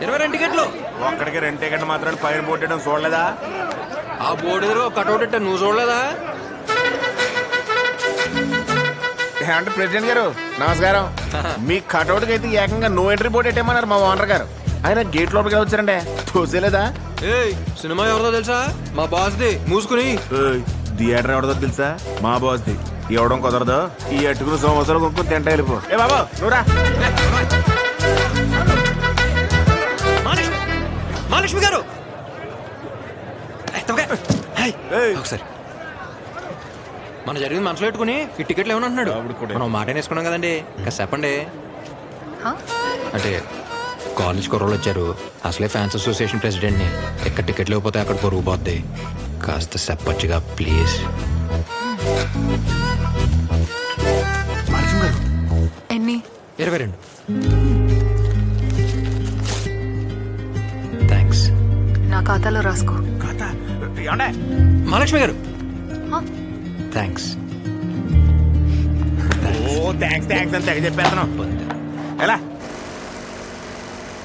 ఇరవై రెండు టికెట్లు ఒక్కడికి రెండు టికెట్ మాత్రం పైన పోట్టడం చూడలేదా ఆ బోర్డు ఎదురు కట్అవుట్ పెట్టా నువ్వు చూడలేదా అంటే ప్రెసిడెంట్ గారు నమస్కారం మీ కటౌట్కి అయితే ఏకంగా నో ఎంట్రీ బోర్డు పెట్టేమన్నారు మా ఓనర్ గారు ఆయన గేట్ లోపలికి ఎలా వచ్చారంటే తోసేలేదా ఏయ్ సినిమా ఎవరిదో తెలుసా మా బాస్ది మూసుకుని ఏయ్, థియేటర్ ఎవడదో తెలుసా మా బాస్ది ఇవ్వడం కుదరదు ఈ అట్టుకుని సంవత్సరాలు కొనుక్కొని తింటా వెళ్ళిపో ఏ బాబా నువ్వురా మహాలక్ష్మి మహాలక్ష్మి గారు ఏయ్, తమకే. ఏయ్, ఏయ్. ఒకసారి మన జరిగింది మనసులో పెట్టుకుని ఈ టికెట్లు ఏమని అంటున్నాడు ఆవిడ కూడా. మనం మాట వేసుకున్నాం కదండి ఇంకా చెప్పండి హా? అంటే కాలేజ్ కుర్రోళ్ళు వచ్చారు అసలే ఫ్యాన్స్ అసోసియేషన్ ప్రెసిడెంట్ని ఎక్కడ టికెట్లు లేకపోతే అక్కడ పొరుగు పోద్ది కాస్త చెప్పచ్చుగా ప్లీజ్ మహాలక్ష్మి గారు ఎన్ని ఇరవై రెండు థ్యాంక్స్ నా ఖాతాలో రాసుకో కథ ఏమండే మహాలక్ష్మి గారు హా? థ్యాంక్స్ ఓ థ్యాంక్స్ థ్యాంక్స్ అని తెగ చెప్పేస్తున్నావు ఎలా